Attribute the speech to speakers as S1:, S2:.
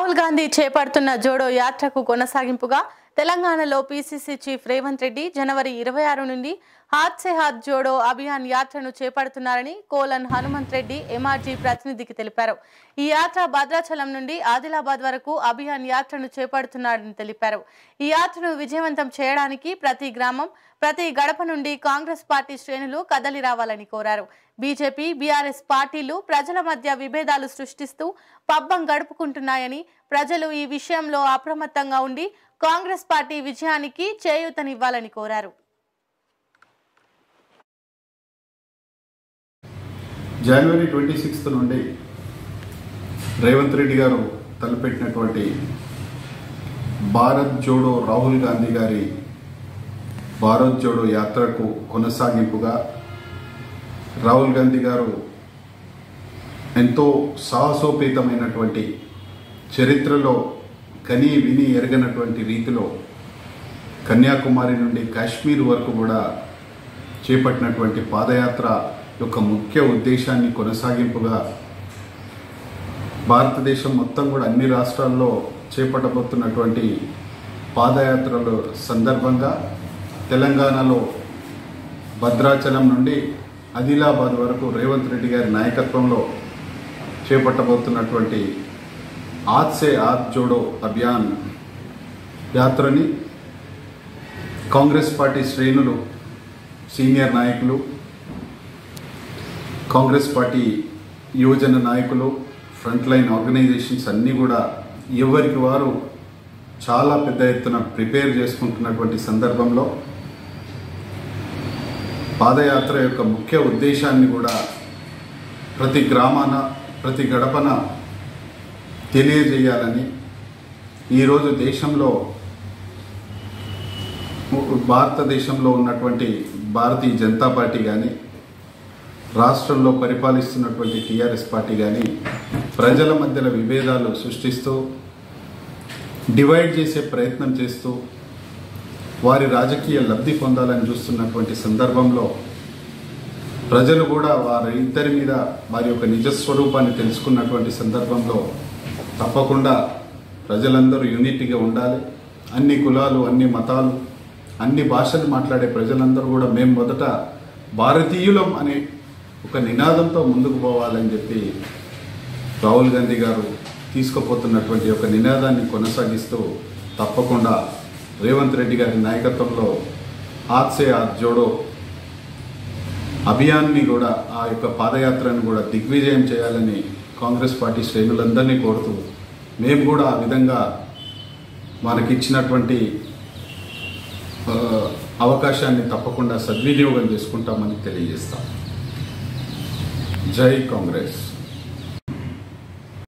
S1: రాహుల్ గాంధీ చేపడుతున్న జోడో యాత్రకు కొనసాగింపుగా తెలంగాణలో పీసీసీ చీఫ్ రేవంత్ రెడ్డి జనవరి ఇరవై ఆరు నుండి హాత్ సే హాత్ జోడో అభియాన్ యాత్రను చేపడుతున్నారని కోలన్ హనుమంత్ రెడ్డి ఎంఆర్జీ ప్రతినిధికి తెలిపారు ఈ యాత్ర భద్రాచలం నుండి ఆదిలాబాద్ వరకు అభియాన్ యాత్రను చేపడుతున్నారని తెలిపారు ఈ యాత్రను విజయవంతం చేయడానికి ప్రతి గ్రామం ప్రతి గడప నుండి కాంగ్రెస్ పార్టీ శ్రేణులు కదలి రావాలని కోరారు బీజేపీ బీఆర్ఎస్ పార్టీలు ప్రజల మధ్య విభేదాలు సృష్టిస్తూ పబ్బం గడుపుకుంటున్నాయని ప్రజలు ఈ విషయంలో అప్రమత్తంగా ఉండి కాంగ్రెస్ పార్టీ విజయానికి చేయూతనివ్వాలని కోరారు
S2: జనవరి ట్వంటీ సిక్స్త్ నుండి రేవంత్ రెడ్డి గారు తలపెట్టినటువంటి భారత్ జోడో రాహుల్ గాంధీ గారి భారత్ జోడో యాత్రకు కొనసాగింపుగా రాహుల్ గాంధీ గారు ఎంతో సాహసోపేతమైనటువంటి చరిత్రలో కని విని ఎరగనటువంటి రీతిలో కన్యాకుమారి నుండి కాశ్మీర్ వరకు కూడా చేపట్టినటువంటి పాదయాత్ర యొక్క ముఖ్య ఉద్దేశాన్ని కొనసాగింపుగా భారతదేశం మొత్తం కూడా అన్ని రాష్ట్రాల్లో చేపట్టబోతున్నటువంటి పాదయాత్రల సందర్భంగా తెలంగాణలో భద్రాచలం నుండి ఆదిలాబాద్ వరకు రేవంత్ రెడ్డి గారి నాయకత్వంలో చేపట్టబోతున్నటువంటి ఆజ్ సే ఆజ్ జోడో అభియాన్ యాత్రని కాంగ్రెస్ పార్టీ శ్రేణులు సీనియర్ నాయకులు కాంగ్రెస్ పార్టీ యువజన నాయకులు ఫ్రంట్ లైన్ ఆర్గనైజేషన్స్ అన్నీ కూడా ఎవరికి వారు చాలా పెద్ద ఎత్తున ప్రిపేర్ చేసుకుంటున్నటువంటి సందర్భంలో పాదయాత్ర యొక్క ముఖ్య ఉద్దేశాన్ని కూడా ప్రతి గ్రామాన ప్రతి గడపన తెలియజేయాలని ఈరోజు దేశంలో భారతదేశంలో ఉన్నటువంటి భారతీయ జనతా పార్టీ కానీ రాష్ట్రంలో పరిపాలిస్తున్నటువంటి టీఆర్ఎస్ పార్టీ కానీ ప్రజల మధ్యలో విభేదాలు సృష్టిస్తూ డివైడ్ చేసే ప్రయత్నం చేస్తూ వారి రాజకీయ లబ్ధి పొందాలని చూస్తున్నటువంటి సందర్భంలో ప్రజలు కూడా వారి ఇద్దరి మీద వారి యొక్క నిజస్వరూపాన్ని తెలుసుకున్నటువంటి సందర్భంలో తప్పకుండా ప్రజలందరూ యూనిటీగా ఉండాలి అన్ని కులాలు అన్ని మతాలు అన్ని భాషలు మాట్లాడే ప్రజలందరూ కూడా మేము మొదట భారతీయులం అనే ఒక నినాదంతో ముందుకు పోవాలని చెప్పి రాహుల్ గాంధీ గారు తీసుకుపోతున్నటువంటి ఒక నినాదాన్ని కొనసాగిస్తూ తప్పకుండా రేవంత్ రెడ్డి గారి నాయకత్వంలో హాత్సే హాత్ జోడో అభియాన్ని కూడా ఆ యొక్క పాదయాత్రను కూడా దిగ్విజయం చేయాలని కాంగ్రెస్ పార్టీ శ్రేణులందరినీ కోరుతూ మేము కూడా ఆ విధంగా మనకిచ్చినటువంటి ఆ, అవకాశాన్ని తప్పకుండా సద్వినియోగం చేసుకుంటామని తెలియజేస్తాం జై కాంగ్రెస్